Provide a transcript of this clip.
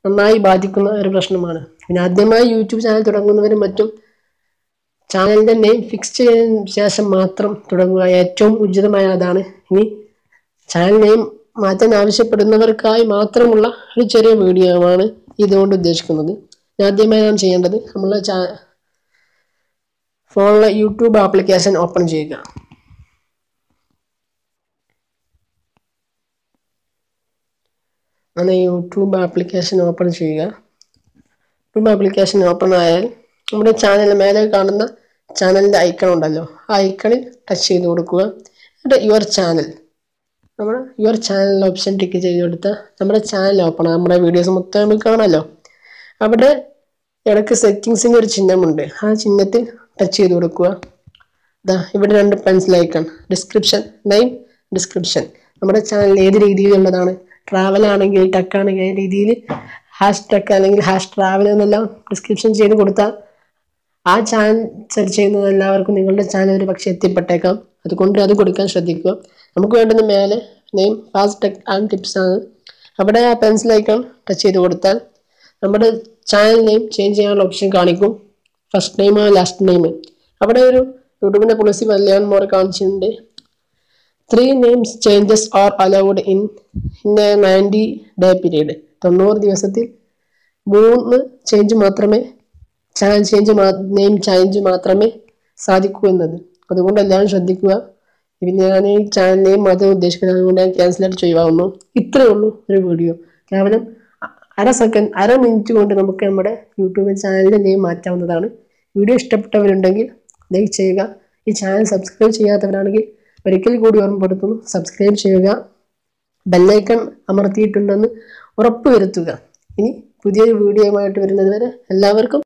നന്നായി ബാധിക്കുന്ന ഒരു പ്രശ്നമാണ് പിന്നെ ആദ്യമായി യൂട്യൂബ് ചാനൽ തുടങ്ങുന്നവരും മറ്റും ചാനലിന്റെ നെയിം ഫിക്സ് ചെയ്തതിനു ശേഷം മാത്രം തുടങ്ങുക ഏറ്റവും ഉചിതമായ അതാണ് ഇനി ചാനൽ നെയിം മാറ്റാൻ ആവശ്യപ്പെടുന്നവർക്കായി മാത്രമുള്ള ഒരു ചെറിയ വീഡിയോ ആണ് ഇതുകൊണ്ട് ഉദ്ദേശിക്കുന്നത് ആദ്യമായി നാം ചെയ്യേണ്ടത് നമ്മളെ ചാ ഫോണിലെ യൂട്യൂബ് ആപ്ലിക്കേഷൻ ഓപ്പൺ ചെയ്യുക അങ്ങനെ യൂട്യൂബ് ആപ്ലിക്കേഷൻ ഓപ്പൺ ചെയ്യുക യൂട്യൂബ് ആപ്ലിക്കേഷൻ ഓപ്പൺ ആയാൽ നമ്മുടെ ചാനൽ മേലെ കാണുന്ന ചാനലിൻ്റെ ഐക്കൺ ഉണ്ടല്ലോ ആ ഐക്കണിൽ ടച്ച് ചെയ്ത് കൊടുക്കുക എന്നിട്ട് യുവർ ചാനൽ നമ്മൾ യുവർ ചാനൽ ഓപ്ഷൻ ടിക്ക് ചെയ്ത് കൊടുത്താൽ നമ്മുടെ ചാനൽ ഓപ്പൺ നമ്മുടെ വീഡിയോസ് മൊത്തം നമുക്ക് കാണാമല്ലോ അവിടെ ഇടയ്ക്ക് സെറ്റിങ്സിൻ്റെ ഒരു ചിഹ്നമുണ്ട് ആ ചിഹ്നത്തിൽ ടച്ച് ചെയ്ത് കൊടുക്കുക ഇതാ ഇവിടെ രണ്ട് pencil icon description name description നമ്മുടെ ചാനൽ ഏത് രീതിയിലുള്ളതാണ് ട്രാവൽ ആണെങ്കിൽ ടക്ക് ആണെങ്കിൽ ആ രീതിയിൽ ഹാഷ് ടക്ക് അല്ലെങ്കിൽ ഹാഷ് ട്രാവൽ എന്നെല്ലാം ഡിസ്ക്രിപ്ഷൻ ചെയ്ത് കൊടുത്താൽ ആ ചാനൽ സെർച്ച് ചെയ്യുന്നത് എല്ലാവർക്കും നിങ്ങളുടെ ചാനൽ ഒരു പക്ഷേ എത്തിപ്പെട്ടേക്കാം അതുകൊണ്ട് അത് കൊടുക്കാൻ ശ്രദ്ധിക്കുക നമുക്ക് വേണ്ടുന്ന മേലെ name fast tech and tips ആണ് അവിടെ ആ പെൻസിൽ ഐക്കൺ ടച്ച് ചെയ്ത് കൊടുത്താൽ നമ്മുടെ ചാനൽ നെയിം ചേഞ്ച് ചെയ്യാനുള്ള ഓപ്ഷൻ കാണിക്കും ഫസ്റ്റ് നെയിം ലാസ്റ്റ് നെയിം അവിടെ ഒരു യൂട്യൂബിൻ്റെ പോളിസി കല്യാൺ മോർ കാണിച്ചിട്ടുണ്ട് three names changes are allowed in in a ninety day period തൊണ്ണൂറ് ദിവസത്തിൽ മൂന്ന് ചേഞ്ച് മാത്രമേ ചാനൽ ചേഞ്ച് നെയിം ചേഞ്ച് മാത്രമേ സാധിക്കൂ എന്നത് അതുകൊണ്ട് എല്ലാവരും ശ്രദ്ധിക്കുക പിന്നെ ഞാൻ ഈ ചാനൽ നെയിം മാത്രം ഉദ്ദേശിക്കുന്നത് അതുകൊണ്ട് ഞാൻ ക്യാൻസലേറ്റ് ചെയ്യുമാവുന്നു ഇത്രയേ ഉള്ളൂ ഒരു വീഡിയോ കേവലം അ- അര സെക്കൻഡ് അര മിനിറ്റ് കൊണ്ട് നമുക്ക് നമ്മുടെ യൂട്യൂബ് ചാനലിൻ്റെ നെയിം മാറ്റാവുന്നതാണ് വീഡിയോ ഇഷ്ടപ്പെട്ടവരുണ്ടെങ്കിൽ ലൈക്ക് ചെയ്യുക ഈ ചാനൽ സബ്സ്ക്രൈബ് ചെയ്യാത്തവരാണെങ്കിൽ ഒരിക്കൽ കൂടി ഓർമ്മപ്പെടുത്തുന്നു സബ്സ്ക്രൈബ് ചെയ്യുക ബെല്ലൈക്കൺ അമർത്തിയിട്ടുണ്ടെന്ന് ഉറപ്പ് വരുത്തുക ഇനി പുതിയൊരു വീഡിയോയുമായിട്ട് വരുന്നത് വരെ എല്ലാവർക്കും